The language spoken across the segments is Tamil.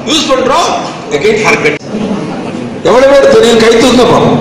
யூஸ் பண்றோம் அகைன் ஹேர்கட் எவ்வளவு பேர் தெரியும் கை தூங்க பாப்போம்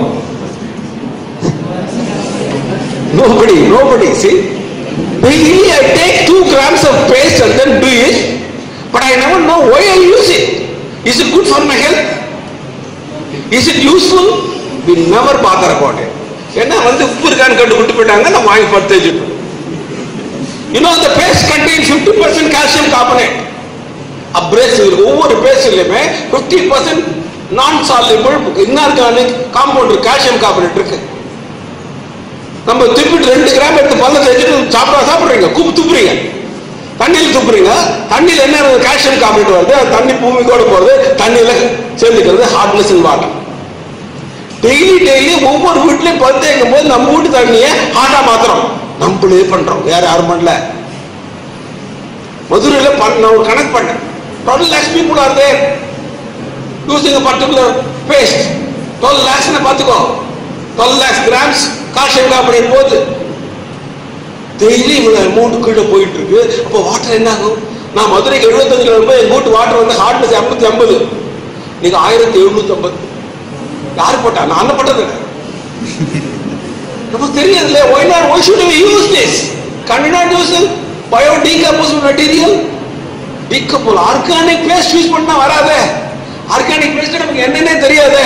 nobody nobody see daily i take 2 grams of paste and then do it but i never know why i use it is it good for my health is it useful we never bother about it ஏன்னா வந்து உப்பு இருக்கான்னு கண்டு விட்டு போயிட்டாங்க நம்ம வாங்கி படுத்து வச்சுட்டோம் you know the paste contains 50% calcium carbonate abrasive ஒவ்வொரு பேஸ்ட்லயுமே 50% non soluble inorganic compound calcium carbonate இருக்கு நம்ம திருப்பி ரெண்டு கிராம் எடுத்து பல்ல தேய்ச்சிட்டு சாப்பிடா சாப்பிடுறீங்க கூப்பு துப்புறீங்க தண்ணியில் துப்புறீங்க தண்ணியில் என்ன கால்சியம் கார்பனேட் வருது அது தண்ணி பூமிக்கோட போறது தண்ணியில சேர்ந்துக்கிறது hardness in water daily daily ஒவ்வொரு வீட்லயும் பல் தேய்க்கும் போது நம்ம வீட்டு தண்ணியை ஹாட்டா மாத்துறோம் நம்மளே பண்றோம் வேற யாரும் பண்ணல மதுரையில பண்ண நான் ஒரு கணக்கு பண்ணேன் twelve lakhs people are there using a particular paste twelve லேக்ஸ்னு பார்த்துக்கோ twelve lakhs grams calcium carbonate போகுது டெய்லி இவ்வளவு அமௌண்ட் கீழே போயிட்டு இருக்கு அப்போ வாட்டர் என்ன ஆகும் நான் மதுரைக்கு எழுபத்தஞ்சுல வரும்போது எங்க வீட்டு வாட்டர் வந்து ஹார்ட்னஸ் எண்பத்தி ஐம்பது நீங்க ஆயிரத்தி எழுநூத்தி ஐம்பது யார் போட்டா நான் போட்டது இல்ல. நமக்கு தெரியாதுல்ல why not why should we use this can we not use biodegradable material டிகப்போல் ஆர்கானிக் பேஸ்ட் யூஸ் பண்ணா வராதே ஆர்கானிக் பேஸ்ட் நமக்கு என்னன்னே தெரியாதே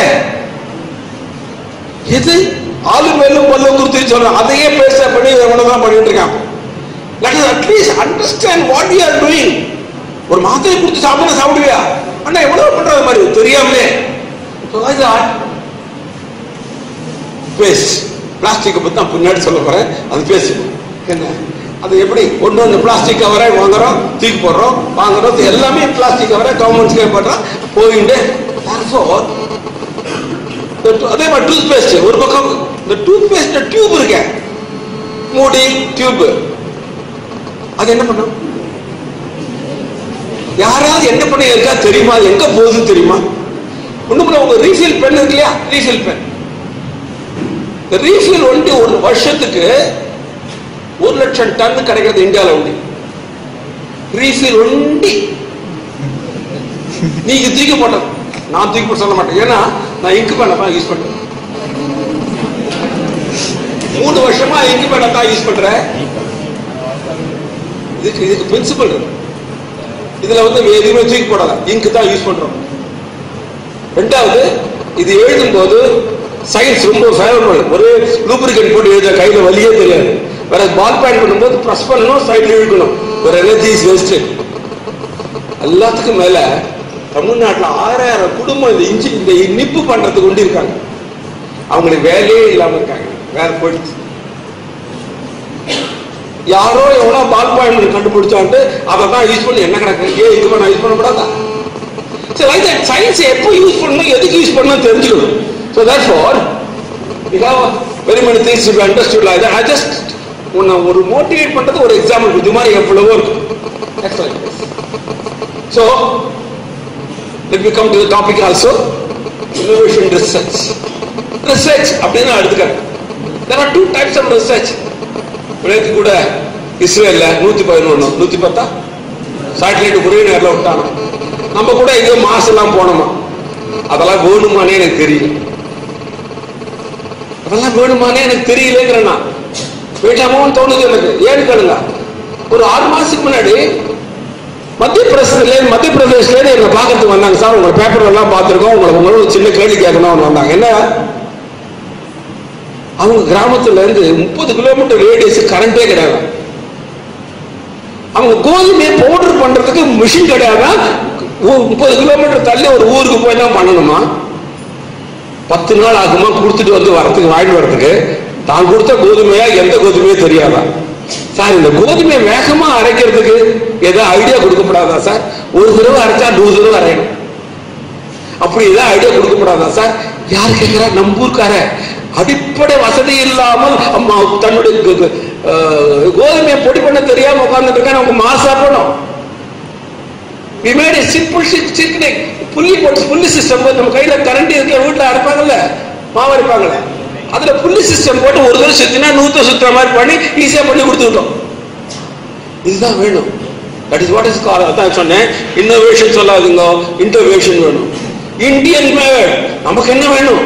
எது ஆளு மேலும் பல்லு குருத்தி சொல்றேன் அதையே பேச பண்ணி இவனதான் பண்ணிட்டு இருக்கான் let us at least understand what we are doing ஒரு மாத்திரை கொடுத்து சாப்பிட சாப்பிடுவியா அண்ணா எவ்வளவு பண்றது மாதிரி தெரியாமலே So I thought, பேஸ்ட் பிளாஸ்டிக்கை பத்தி நான் பின்னாடி சொல்ல போறேன் அது பேசுவோம் என்ன அது எப்படி ஒன்று ஒன்று பிளாஸ்டிக் கவரை வாங்குறோம் தூக்கி போடுறோம் வாங்குறோம் இது எல்லாமே பிளாஸ்டிக் கவரை கவர்மெண்ட் போடுறோம் போயிட்டு Therefore, the tu- அதே மாதிரி டூத் பேஸ்ட் ஒரு பக்கம் இந்த டூத் பேஸ்ட் டியூப் இருக்க மூடி டியூப் அது என்ன பண்ணும் யாராவது என்ன பண்ணி இருக்கா தெரியுமா அது எங்க போகுது தெரியுமா ஒண்ணுமில்ல உங்க ரீஃபில் பென் இருக்கு இல்லையா ரீஃபில் பென் இந்த ரீஃபில் வந்து ஒரு வருஷத்துக்கு ஒரு லட்சம் டன் கிடைக்கிறது இந்தியாவில் உண்டு ரீஃபில் ஒண்டி நீங்க தூக்கி போட்டது நான் தூக்கி போட்டு சொல்ல மாட்டேன் ஏன்னா நான் இங்கு பேனை யூஸ் பண்றேன் மூணு வருஷமா இங்கு பேனை தான் யூஸ் பண்றேன் இதுக்கு இதுக்கு பிரின்சிபல் இருக்கு இதுல வந்து எதுவுமே தூக்கி போடல இங்கு தான் யூஸ் பண்றோம் ரெண்டாவது இது எழுதும் போது சயின்ஸ் ரொம்ப ஃபேவரபிள் ஒரு லூப்ரிகன் போட்டு எழுத கையில வலியே தெரியாது வேற பால் பேண்ட் பண்ணும்போது ப்ரெஸ் பண்ணணும் சைட்ல இழுக்கணும் ஒரு எனர்ஜி இஸ் வேஸ்ட் எல்லாத்துக்கும் மேல தமிழ்நாட்டுல ஆறாயிரம் குடும்பம் இந்த இன்ஜி இந்த நிப்பு பண்றதுக்கு கொண்டு இருக்காங்க அவங்களுக்கு வேலையே இல்லாம இருக்காங்க வேற போயிடுச்சு யாரோ எவ்வளோ பால் பாயிண்ட் கண்டுபிடிச்சான்ட்டு அதை தான் யூஸ் பண்ணி என்ன கணக்கு ஏன் இது பண்ண யூஸ் பண்ணக்கூடாதா சரி லைக் தட் சயின்ஸ் எப்போ யூஸ் பண்ணணும் எதுக்கு யூஸ் பண்ணணும் தெரிஞ்சுக்கணும் so that for we have very many things to understood like that I just உன்னை ஒரு மோட்டிவேட் பண்றது ஒரு எக்ஸாம்பிள் இது மாதிரி எவ்வளவோ இருக்கு so let we come to topic also innovation research research அப்படின்னு நான் எடுத்துக்கிறேன் there are two types of research நேற்று கூட இஸ்ரேல்ல நூத்தி பதினொன்னு நூத்தி பத்தா சேட்டலைட் ஒரே நேரில் விட்டானோ நம்ம கூட எங்கேயோ மாசம் எல்லாம் போனோமா அதெல்லாம் வேணுமானே எனக்கு தெரியல அதெல்லாம் வேணுமானே எனக்கு தெரியலங்கிறேன் நான் வேண்டாமோன்னு தோணுது எனக்கு ஏன்னு கேளுங்க ஒரு ஆறு மாசத்துக்கு முன்னாடி மத்திய பிரதேசத்துல மத்திய பிரதேசல இருந்து எங்களை பார்க்கறதுக்கு வந்தாங்க சார் உங்க பேப்பர் எல்லாம் பார்த்துருக்கோம் உங்களை உங்களோட சின்ன கேள்வி கேட்கணும்னு வந்தாங்க என்ன அவங்க கிராமத்துல இருந்து முப்பது கிலோமீட்டர் ரேடியஸ் கரண்டே கிடையாது அவங்க கோதுமையை பவுடர் பண்றதுக்கு மிஷின் கிடையாது முப்பது கிலோமீட்டர் தள்ளி ஒரு ஊருக்கு போய் தான் பண்ணணுமா பத்து நாள் ஆகுமா கொடுத்துட்டு வந்து வரத்துக்கு வாங்கிட்டு வரதுக்கு தான் கொடுத்த கோதுமையா எந்த கோதுமையோ தெரியாதா சார் இந்த கோதுமையை வேகமா அரைக்கிறதுக்கு ஏதோ ஐடியா கொடுக்கப்படாதா சார் ஒரு தடவை அரைச்சா நூறு தடவை அரையணும் அப்படி ஏதாவது ஐடியா கொடுக்கப்படாதா சார் யார் கேட்கிறா நம்பூர்கார அடிப்படை வசதி இல்லாமல் அம்மா தன்னுடைய கு- கு- அஹ், கோதுமையை பொடி பண்ண தெரியாம உட்கார்ந்துட்டு இருக்கா நமக்கு மாசு சாப்பிடணும் we made a simple technique புள்ளி போட்டு புள்ளி சிஸ்டம் நம்ம கையில கரண்ட் இருக்க வீட்டுல அரைப்பாங்கல்ல மாவு அரைப்பாங்கல்ல அதுல புள்ளி சிஸ்டம் போட்டு ஒரு தடவை சுத்தினா நூத்த சுத்துற மாதிரி பண்ணி ஈஸியா பண்ணி கொடுத்துக்கிட்டோம் இதுதான் வேணும் that is what is call அதான் சொன்னேன் இன்னோவேஷன் சொல்லாதுங்க இன்டோவேஷன் வேணும் இந்தியன் மேட் நமக்கு என்ன வேணும்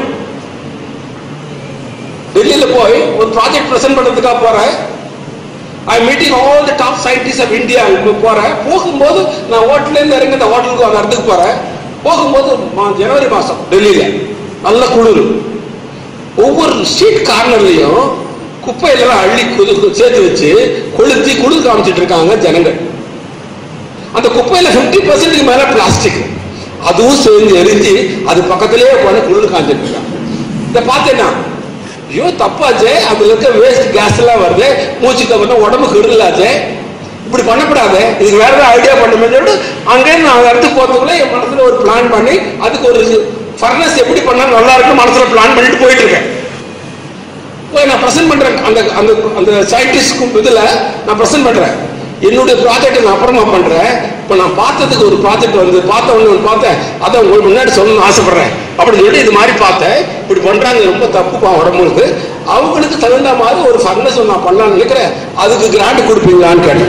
டெல்லியில போய் ஒரு ப்ராஜெக்ட் பிரசன்ட் பண்றதுக்காக போறேன் I meeting all the top scientist of India இப்போ போறேன் போகும்போது நான் ஹோட்டல்ல இருந்து இறங்கி அந்த ஹோட்டலுக்கு அந்த இடத்துக்கு போறேன் போகும்போது மா- ஜனவரி மாசம் டெல்லியில நல்ல குளிர் ஒவ்வொரு ஸ்ட்ரீட் கார்னர்லயும் குப்பையெல்லாம் அள்ளி குது கு- சேர்த்து வச்சு கொளுத்தி குளிர் காமிச்சிட்டு இருக்காங்க ஜனங்கள் அந்த குப்பையில 50% பர்சன்ட்டுக்கு மேல பிளாஸ்டிக் அதுவும் சேர்ந்து எரிஞ்சு அது பக்கத்திலேயே உட்காந்து குளிர் காமிச்சிட்டு இருக்காங்க இதை பார்த்தேன்னா ஐயோ தப்பாச்சே அதுல இருக்க வேஸ்ட் கேஸ் எல்லாம் வருது மூச்சு கவர்னா உடம்பு கெடுதலாச்சே இப்படி பண்ணக்கூடாது இதுக்கு வேற ஏதாவது ஐடியா பண்ணுமே சொல்லிட்டு அங்கே நான் அந்த இடத்துக்கு போறதுக்குள்ள என் மனசுல ஒரு பிளான் பண்ணி அதுக்கு ஒரு ஃபர்னஸ் எப்படி பண்ணா நல்லா இருக்கும் மனசுல பிளான் பண்ணிட்டு போயிட்டு இருக்கேன் போய் நான் ப்ரெசென்ட் பண்றேன் அந்த அந்த அந்த சயின்டிஸ்ட்க்கும் இதுல நான் ப்ரெசென்ட் பண்றேன் என்னுடைய ப்ராஜெக்ட் நான் அப்புறமா பண்றேன் இப்போ நான் பார்த்ததுக்கு ஒரு ப்ராஜெக்ட் வந்து பார்த்த உடனே ஒன்று பார்த்தேன் அதை உங்களுக்கு முன்னாடி சொல்லணும்னு ஆசைப்படுறேன் அப்படின்னு சொல்லி இது மாதிரி பார்த்தேன் இப்படி பண்றாங்க இது ரொம்ப தப்புப்பா உடம்புக்கு அவங்களுக்கு தகுந்த மாதிரி ஒரு ஃபர்னஸ் நான் பண்ணலாம்னு நினைக்கிறேன் அதுக்கு கிராண்ட் கொடுப்பீங்களான்னு கேட்டேன்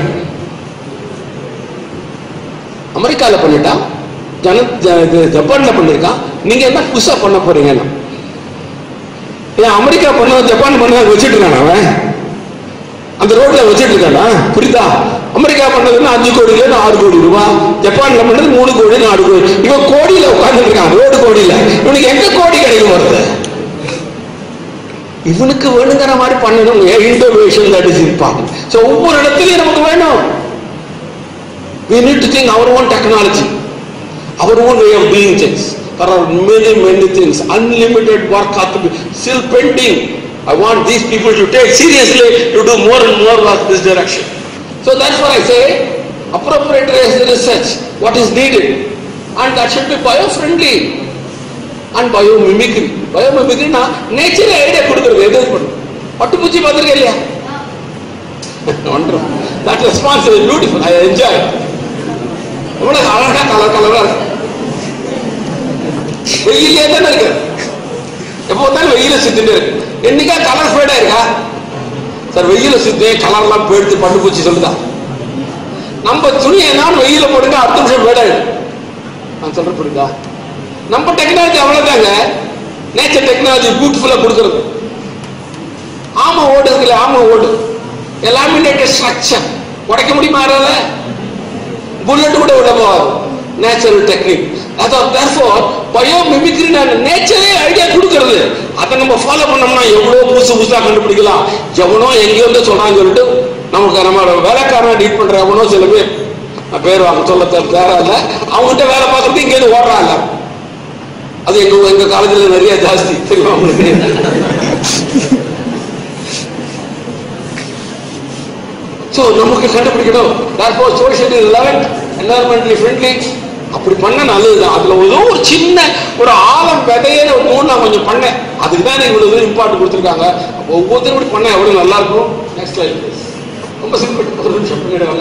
அமெரிக்கால பண்ணிட்டா ஜன ஜ- இது ஜப்பான்ல பண்ணிருக்கான் நீங்க என்ன புதுசா பண்ண போறீங்கன்னா ஏன் அமெரிக்கா பண்ண ஜப்பான் பண்ண வச்சுட்டு இருக்கான் அவன் அந்த ரோட்ல வச்சுட்டு இருக்கானா புரியுதா அமெரிக்கா பண்ணதுன்னா அஞ்சு கோடியில இருந்து ஆறு கோடி ரூபாய் ஜப்பான்ல பண்ணது மூணு கோடி நாலு கோடி இவன் கோடியில உட்கார்ந்து இருக்கான் ரோடு கோடியில இவனுக்கு எங்க கோடி கிடைக்கும் வருது இவனுக்கு வேணுங்கிற மாதிரி பண்ணணும் innovation that is important so ஒவ்வொரு இடத்துலயும் நமக்கு வேணும் we need to think our own technology our own way of doing things there are many many things unlimited work has to be still pending i want these people to take seriously to do more and more work this direction so that's why i say appropriate research what is needed and that should be bio friendly and biomimicry biomimicry na nature idea கொடுக்கிறது எது பண்ணும் பட்டுப்பூச்சி பார்த்துருக்கேன் இல்லையா wonderful that response is beautiful i enjoy it எவ்வளவு அழகா கலர் கலரா இருக்கு வெயிலே தானே இருக்கு எப்போ பார்த்தாலும் வெயில சுத்திட்டு இருக்கு என்னைக்கா கலர் ஃபேடா இருக்கா சார் வெயில சுத்தி கலர்லாம் போயிடுத்து பட்டு பூச்சி சொல்லுதா நம்ம துணி என்னாலும் வெயில போடுங்க அடுத்த நிமிஷம் ஃபேடாயிடும் நான் சொல்றேன் புரியுதா நம்ம டெக்னாலஜி அவ்வளவுதாங்க நேச்சர் டெக்னாலஜி பியூட்டிஃபுல்லா கொடுக்கறது ஆமா ஓடு இருக்குல்ல ஆமா ஓடு லாமினேட்டட் ஸ்ட்ரக்சர் உடைக்க முடியுமா யாரால புல்லட் கூட விட போகாது நேச்சுரல் டெக்னிக் அதான் தேர்ஃபோர் பயோ மிமிக்ரி நேச்சரே ஐடியா கொடுக்கறது அதை நம்ம ஃபாலோ பண்ணோம்னா எவ்வளோ புதுசு புதுசாக கண்டுபிடிக்கலாம் எவனோ எங்கேயோ இருந்து சொல்றான்னு சொல்லிட்டு நமக்கு நம்ம வேலைக்காரன் டீட் பண்ற எவனோ சில பேர் நான் பேர் வாங்க சொல்ல தேவை இல்ல அவங்ககிட்ட வேலை பார்க்கறது இங்கேருந்து ஓடுறாங்க அது எங்க எங்க காலேஜில் நிறைய ஜாஸ்தி தெரியுமா உங்களுக்கு ஸோ நமக்கு கண்டுபிடிக்கணும் therefore socially relevant environmentally friendly அப்படி பண்ண நல்லதுதான் அதுல ஏதோ ஒரு சின்ன ஒரு ஆழம் விதையே ஒரு மூணு நான் கொஞ்சம் பண்ணேன் அதுக்கு தான் இவ்வளவு தூரம் இம்பார்ட் கொடுத்துருக்காங்க அப்போ ஒவ்வொருத்தரும் இப்படி பண்ண எவ்வளவு நல்லா இருக்கும் நெக்ஸ்ட் லைன் ரொம்ப சிம்பிள் ஒரு நிமிஷம் பண்ணிடுவாங்க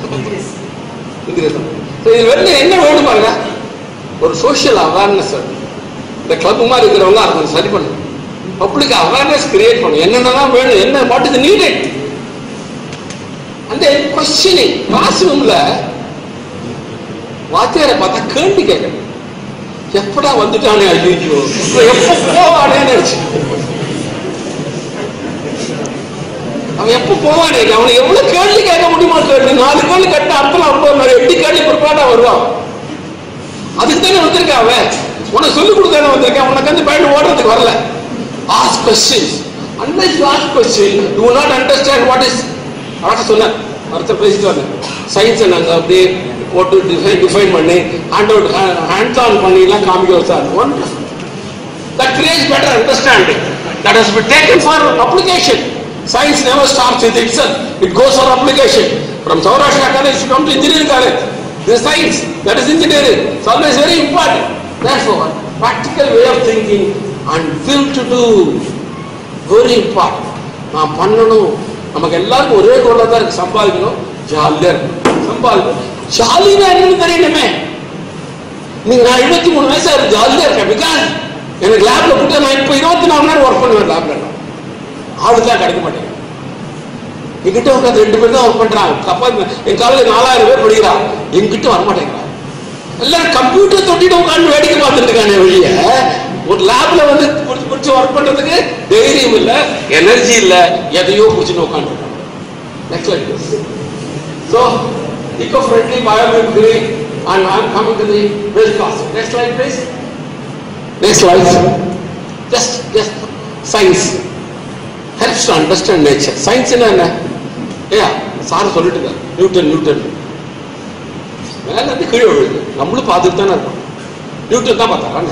ஸோ இது வந்து என்ன வேணும் பாருங்க ஒரு சோஷியல் அவேர்னஸ் இந்த கிளப் மாதிரி இருக்கிறவங்க அதை கொஞ்சம் சரி பண்ணணும் பப்ளிக் அவேர்னஸ் கிரியேட் பண்ணணும் என்னென்னலாம் வேணும் என்ன வாட் இஸ் நீடட் அந்த கொஸ்டினிங் கிளாஸ் ரூம்ல வாத்தியாரை பார்த்தா கேள்வி கேட்கணும் எப்படா வந்துட்டானே ஐயோ இவன் எப்ப போவானே நினைச்சு அவன் எப்ப போவானே அவனை எவ்வளவு கேள்வி கேட்க முடியுமா கேள்வி நாலு கேள்வி கேட்ட அர்த்தம் ஐம்பது நாள் எட்டு கேள்வி பிற்பாடா வருவான் அதுக்கு தானே வந்திருக்கான் அவன் உனக்கு சொல்லிக் கொடுத்தானே வந்திருக்கேன் உனக்கு வந்து பயந்து ஓடுறதுக்கு வரல ask questions unless you ask question you will not understand what is அழகா சொன்னேன் அடுத்த பேசிட்டு வந்தேன் சயின்ஸை நாங்கள் அப்படியே போட்டு டிஃபைன் டிஃபைன் பண்ணி ஹேண்ட் அவுட் ஹேண்ட்ஸ் ஆன் பண்ணிலாம் காமிக்க வச்சார் one that creates better understanding that has been taken for application science never stops with itself it goes for application from Saurashtra college to come to engineering college this is science that is engineering it's always very important therefore practical way of thinking and will to do very important நான் பண்ணணும் நமக்கு எல்லாருக்கும் ஒரே கோலாக தான் இருக்கு சம்பாதிக்கணும் ஜாலியாக இருக்கணும் சம்பாதிக்கணும் ஜாலினா என்னன்னு தெரியணுமே நீங்க நான் இருபத்தி மூணு வயசா இருக்கு ஜாலியாக இருக்கேன் பிகாஸ் எனக்கு லேப்ல கொடுத்தா நான் இப்போ இருபத்தி நாலு மணி நேரம் ஒர்க் பண்ணுவேன் லேப்ல ஆளு தான் கிடைக்க மாட்டேங்க என்கிட்ட உட்காந்து ரெண்டு பேர் தான் ஒர்க் பண்றாங்க அப்பா என் காலேஜ் நாலாயிரம் பேர் படிக்கிறான் என்கிட்ட வரமாட்டேங்கிறான் எல்லாம் கம்ப்யூட்டர் தொட்டிட்டு உட்காந்து வேடிக்கை பார்த்துட்டு இருக்கானே வெளிய ஒரு லேப்ல வந்து குடிச்சு குடிச்சு ஒர்க் பண்றதுக்கு தைரியம் இல்ல எனர்ஜி இல்ல எதையோ குடிச்சுட்டு உட்காந்து இருக்கான் next like this so eco friendly biomimicry and I'm coming to the best class. Next slide please. Next slide. Just, just science helps to understand nature. Science என்ன ஏயா சார் சொல்லிட்டு இருக்காரு நியூட்டன் நியூட்டன் மேல இருந்து கீழே விழுது நம்மளும் பார்த்துட்டு தானே இருக்கோம் நியூட்டன் தான் பார்த்தாரா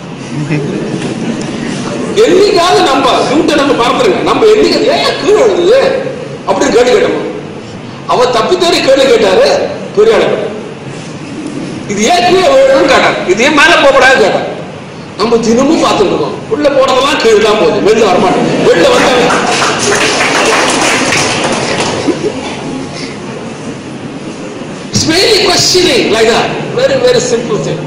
என்னைக்காவது நம்ம நியூட்டன் நம்ம மறந்துருங்க நம்ம என்னைக்கு ஏன் கீழே விழுது அப்படின்னு கேட்டு கேட்டோம் அவர் தப்பி தேடி கேள்வி கேட்டாரு பெரிய ஆளு இது ஏன் கீழே விழுன்னு கேட்டார் இது ஏன் மேல போகக்கூடாது கேட்டார் நம்ம தினமும் பார்த்துட்டு இருக்கோம் உள்ள போனதெல்லாம் கீழே தான் போகுது வெளில வரமாட்டேன் வெளில வந்தாங்க It's mainly questioning like that. Very, very simple thing.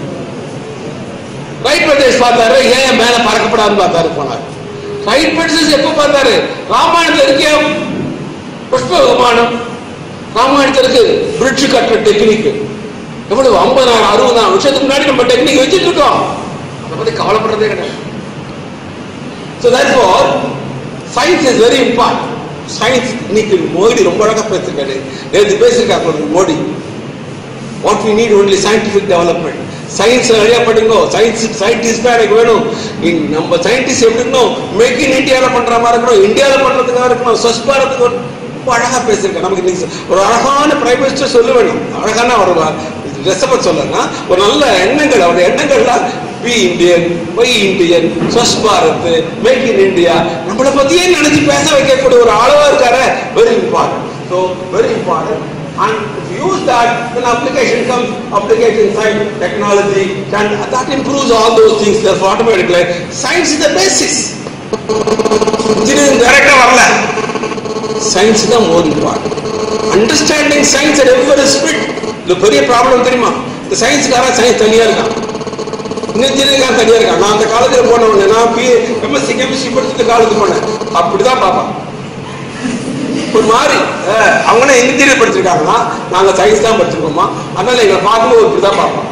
Right Pradesh பார்த்தாரு ஏன் மேல பறக்கப்படாதுன்னு பார்த்தாரு போனார் ரைட் பிரதேஷ் எப்ப பார்த்தாரு ராமாயணத்துல இருக்கே புஷ்ப விமானம் ராமாயணத்துல இருக்கு பிரிட்ஜ் கட்டுற டெக்னிக் எவ்வளவு ஐம்பதாயிரம் அறுபதாயிரம் வருஷத்துக்கு முன்னாடி நம்ம டெக்னிக் வச்சுட்டு இருக்கோம் அதை பத்தி கவலைப்படுறதே கிடையாது so that's for science is very important science இன்னைக்கு மோடி ரொம்ப அழகா பேசிருக்காரு நேற்று பேசியிருக்காரு Modi what we need only scientific development science நிறைய படிங்கோ சயின்ஸ் சயின்டிஸ்ட் தான் எனக்கு வேணும் இன் நம்ம சயின்டிஸ்ட் எப்படி இருக்கணும் மேக் இன் இந்தியாவில் பண்ற மாதிரி இருக்கணும் இந்தியாவில் பண்றதுக்காக இருக்கணும் ஸ்வச் பாரத்துக்கு ஒரு- ரொம்ப அழகா பேசியிருக்கேன் நமக்கு இன்னைக்கு ஒரு அழகான பிரைம் மினிஸ்டர் சொல்ல வேணும் அழகான ஒரு ரெசபத் சொல்லனா ஒரு நல்ல எண்ணங்கள் அவருடைய எண்ணங்கள்லாம் be Indian buy Indian Swachh Bharat make in India நம்மளை பத்தியே நினைச்சு பேச வைக்கக்கூடிய ஒரு ஆளவா இருக்காரு very important so very important and if you use that then application comes application science technology and that improves all those things therefore automatically science is the basis engineering director வரல சயின்ஸ் தான் more important understanding science at every ஸ்பிட் இது பெரிய ப்ராப்ளம் தெரியுமா இந்த சயின்ஸ்காரன் சயின்ஸ் தனியா இருக்கான் இன்னும் இன்ஜினியரிங் தனியா இருக்கான் நான் அந்த காலேஜில் போன உடனே நான் பி எம்எஸ்சி கெமிஸ்ட்ரி படிச்சுட்டு காலேஜ் போனேன் அப்படிதான் பார்ப்பான் ஒரு மாதிரி அஹ், அவங்களே இன்ஜினியர் படிச்சிருக்காங்களா நாங்க சயின்ஸ் தான் படிச்சிருக்கோமா அதனால எங்களை பார்க்கும்போது இப்படி தான் பார்ப்போம்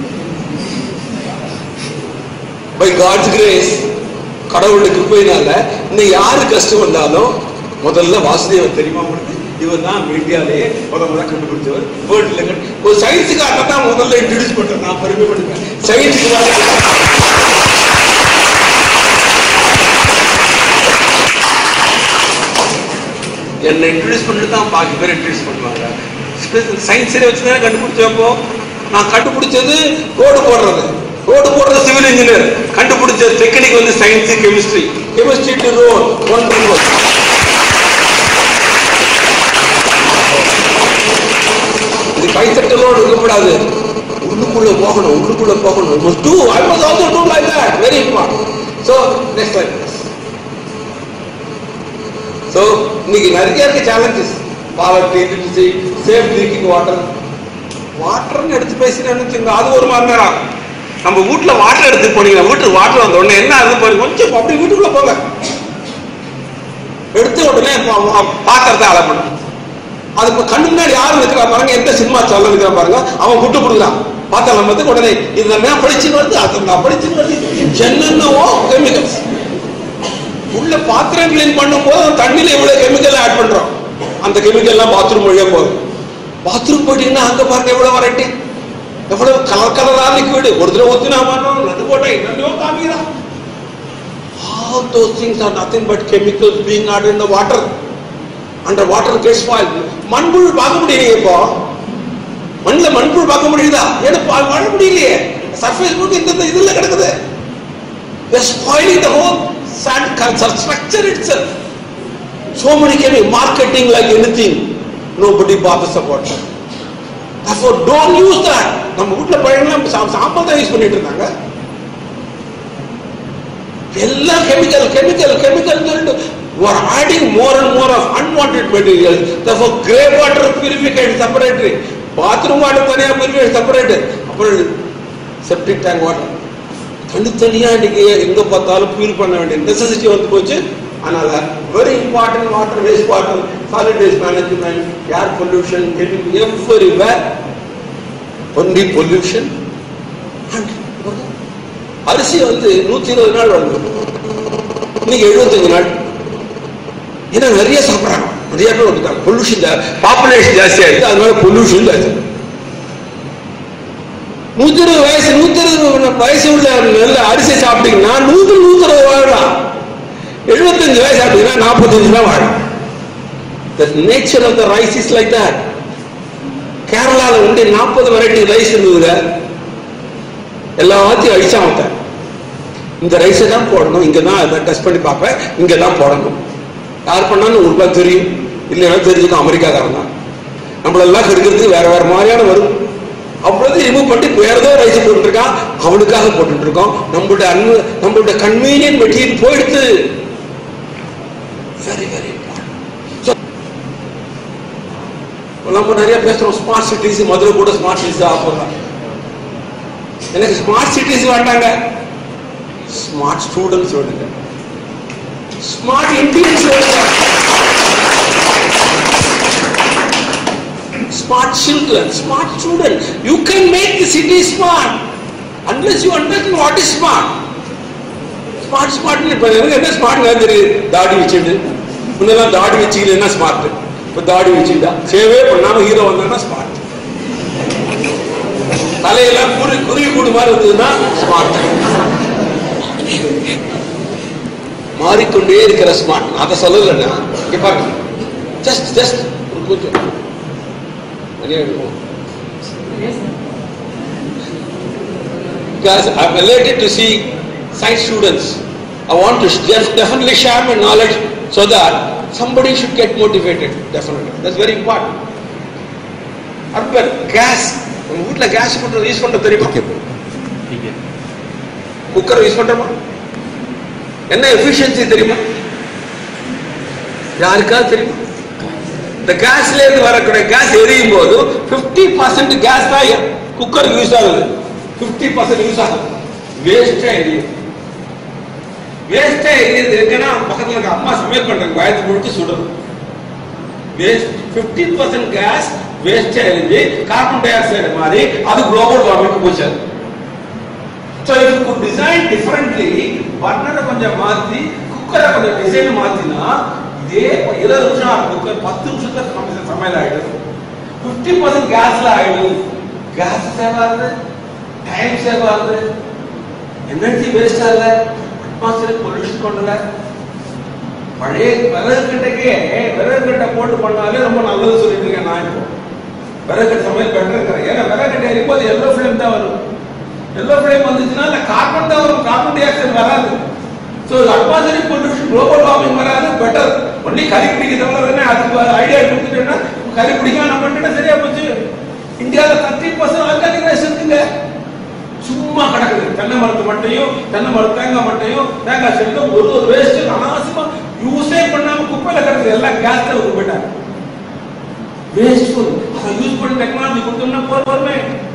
பை காட்ஸ் கிரேஸ் கடவுளுடைய கிருப்பையினால இன்னும் யாரு கஷ்டம் வந்தாலும் முதல்ல வாசுதேவர் தெரியுமா உங்களுக்கு இவர் தான் இந்தியாவிலேயே முத முத கண்டுபிடிச்சவர் வேர்ல்ட்ல ஒரு சயின்ஸுக்காக தான் முதல்ல இன்ட்ரடியூஸ் பண்றேன் நான் பெருமைப்படுறேன் சயின்ஸுக்கு என்னை இன்ட்ரடியூஸ் பண்ணிட்டு தான் பாக்கி பேர் இன்ட்ரடியூஸ் பண்ணுவாங்க சயின்ஸில் வச்சு தானே கண்டுபிடிச்சப்போ நான் கண்டுபிடிச்சது ரோடு போடுறது ரோடு போடுறது சிவில் இன்ஜினியர் கண்டுபிடிச்ச டெக்னிக் வந்து science chemistry chemistry to road one road இது கைத்தட்டலோடு இருக்கக்கூடாது உள்ளுக்குள்ள போகணும் உள்ளுக்குள்ள போகணும் to I was also to like that very important so next like so இன்னைக்கு நிறைய இருக்கு challenges poverty literacy safe drinking water வாட்டர்னு எடுத்து பேசினேன்னு வச்சுங்க அது ஒரு மணி நேரம் நம்ம வீட்டுல வாட்டர் எடுத்து போனீங்க வீட்டுக்கு வாட்டர் வந்த உடனே என்ன ஆகுது பாருங்க கொஞ்சம் அப்படி வீட்டுக்குள்ள போங்க எடுத்த உடனே பா- பா- பாத்திரத்தை அலப்பணும் அது இப்ப கண்ணு முன்னாடி யாரு நிற்கிறா பாருங்க எந்த சினிமா சொல்ல நிற்கிறா பாருங்க அவன் விட்டு கொடுக்குறான் பாத்திரம் வந்து உடனே இது நான் படிச்சுன்னு வருது அது நான் படிச்சுன்னு வருது என்னென்னவோ கெமிக்கல்ஸ் உள்ள பாத்திரம் கிளீன் பண்ணும்போது அந்த தண்ணியில எவ்வளவு கெமிக்கல் ஆட் பண்றோம் அந்த கெமிக்கல் எல்லாம் பாத்ரூம் வழியா போகுது பாத்ரூம் போயிட்டீங்கன்னா அங்க பாருங்க எவ்வளவு வரட்டி எவ்வளவு கலர் கலரா லிக்விட் ஒரு தடவை ஊத்தினா மாட்டோம் அது போட்டா என்னென்னோ காமிக்கிறான் all those things are nothing but chemicals being added in the water under water gets spoiled மண்புழு பார்க்க முடியலையே இப்போ மண்ணில் மண்புழு பார்க்க முடியுதா ஏன்னா பா- வாழ முடியலையே சர்ஃபேஸ் முழுக்க இந்த இந்த இதுல கிடக்குது They're spoiling the whole sand culture structure itself. So many chemical marketing like anything. Nobody bothers about that. Therefore, don't use that. நம்ம வீட்டுல பழங்கலாம் சாம்பல் தான் யூஸ் பண்ணிட்டு இருந்தாங்க எல்லாம் கெமிக்கல் கெமிக்கல் கெமிக்கல் சொல்லிட்டு you are adding more and more of unwanted material therefore grey water purified separately bathroom water தனியா purified separate அப்புறம் septic tank water தனித்தனியா இன்னைக்கு எங்க பார்த்தாலும் பியூர் பண்ண வேண்டிய நெசசிட்டி வந்து போச்சு அதனால very important water waste water solid waste management, air pollution, everywhere. Only pollution. And அரிசி வந்து நூத்தி இருபது நாள் வருது இன்னைக்கு எழுபத்தஞ்சு நாள் ஏன்னா நிறைய சாப்பிட்றாங்க நிறைய பேர் வந்துட்டாங்க பொல்யூஷன் பாப்புலேஷன் ஜாஸ்தியா இருக்கு அதனால பொல்யூஷன் ஜாஸ்தி நூத்தி இருபது வயசு நூத்தி இருபது வயசு உள்ள நல்ல அரிசி சாப்பிட்டீங்கன்னா நூத்தி நூத்தி இருபது வாழலாம் எழுபத்தஞ்சு வயசு சாப்பிட்டீங்கன்னா நாற்பத்தஞ்சு தான் வாழும் The nature of the rice is like that. கேரளால வந்து நாற்பது வெரைட்டி ரைஸ் இருந்ததுங்க எல்லாத்தையும் அழிச்சா அவன் இந்த ரைஸை தான் போடணும் இங்க தான் அதை டெஸ்ட் பண்ணி பார்ப்பேன் இங்க தான் போடணும் யார் பண்ணாலும் உங்களுக்கு தெரியும் இல்லைன்னா தெரிஞ்சுக்கும் அமெரிக்காக்காரன் தான் நம்மளெல்லாம் கெடுக்கிறதுக்கு வேற வேற மாதிரியான வரும் அவ்வளவு ரிமூவ் பண்ணிட்டு வேற ஏதோ ரைஸ் போட்டுட்டு இருக்கான் அவனுக்காக போட்டுட்டு இருக்கோம் நம்மளுடைய அன்பு நம்மளுடைய கன்வீனியன்ட் மெட்டீரியல் போயிடுத்து வெரி வெரி நம்ம நிறைய பேசுறோம் ஸ்மார்ட் சிட்டிஸ் மதுரை கூட ஸ்மார்ட் சிட்டிஸ் ஆஃபர் எனக்கு ஸ்மார்ட் சிட்டிஸ் வேண்டாங்க ஸ்மார்ட் ஸ்டூடெண்ட்ஸ் வேணுங்க ஸ்மார்ட் இந்தியன்ஸ் வேணுங்க smart children, smart students. You can make the city smart unless you understand what is smart. Smart smart இப்ப எனக்கு என்ன ஸ்மார்ட் தெரியுது தாடி வச்சுட்டு முன்னெல்லாம் தாடி வச்சுக்கலன்னா ஸ்மார்ட் இப்ப தாடி வச்சுக்கிட்டா சேவே பண்ணாம ஹீரோ வந்தான்னா ஸ்மார்ட் தலையெல்லாம் குரு குருவி கூடு மாதிரி இருந்ததுன்னா ஸ்மார்ட் மாறிக்கொண்டே இருக்கிற ஸ்மார்ட் அதை சொல்லலைன்னா இங்க பாருங்க ஜஸ்ட் ஜஸ்ட் ஒரு கொஞ்சம் வெளியே எடுப்போம் Because I'm elated to see science students. I want to just definitely share my knowledge so that somebody should get motivated. Definitely. That's very important. அப்புறம் கேஸ் உங்க வீட்டுல கேஸ் பண்றது யூஸ் பண்றது தெரியுமா குக்கர் யூஸ் பண்றோமா என்ன எஃபிஷியன்சி தெரியுமா யாருக்காவது தெரியுமா இந்த கேஸ்ல இருந்து வரக்கூடிய கேஸ் எரியும் போது பிப்டி பர்சன்ட் கேஸ் தான் குக்கர் யூஸ் ஆகுது பிப்டி பர்சன்ட் யூஸ் ஆகுது வேஸ்டா எரியும் வேஸ்டா எரியுது எங்கன்னா பக்கத்துல இருக்க அம்மா சமையல் பண்றாங்க வயது முழுக்க சுடுறது வேஸ்ட் பிப்டி பர்சன்ட் கேஸ் வேஸ்டா எரிஞ்சு கார்பன் டை ஆக்சைடு மாதிரி அது குளோபல் வார்மிங் போச்சு ஸோ இது could design differently பர்னரை கொஞ்சம் மாத்தி குக்கரை கொஞ்சம் டிசைன் மாத்தினா இதே இருபது நிமிஷம் ஆகும் குக்கர் பத்து நிமிஷத்துல சமையல் சமையல் ஆயிடும் ஃபிஃப்டி பர்சன்ட் கேஸ்ல ஆயிடும் கேஸ் சேவ் ஆகுது டைம் சேவ் ஆகுது எனர்ஜி வேஸ்ட் ஆகல அட்மாஸ்பியர் பொல்யூஷன் பண்ணல பழைய விறகு கட்டைக்கே விறகு கட்டை போட்டு பண்ணாலே ரொம்ப நல்லது சொல்லிட்டு இருக்கேன் நான் இப்போ விறகு கட்டை சமையல் பெட்டர் இருக்கிறேன் ஏன்னா விறகு கட்டை எரியும்போது எல்லோ ஃபிளேம் தான் வரும் எல்லோ ஃபிளேம் வந்துச்சுன்னா இல்ல கார்பன் தான் வரும் கார்பன் டை ஆக்சைடு வராது so atmospheric pollution global warming வராது பெட்டர் ஒன்லி கறி பிடிக்க தவிர வேணா அதுக்கு ஐடியா கொடுத்துட்டேன்னா கறி பிடிக்காம நம்ம பண்ணிட்டா சரியா போச்சு இந்தியாவில் தேர்ட்டி பர்சன்ட் ஆர்கானிக் ரைஸ் இருக்குங்க சும்மா கிடக்குது தென்னை மரத்து மட்டையும் தென்னை மரத்து தேங்காய் மட்டையும் தேங்காய் செல்லும் ஒரு ஒரு வேஸ்ட் அனாவசியமா யூஸே பண்ணாம குப்பையில கிடக்குது எல்லாம் கேஸ்ல போயிட்டாங்க வேஸ்ட் அதை யூஸ் பண்ணி டெக்னாலஜி கொடுத்தோம்னா போர் வருமே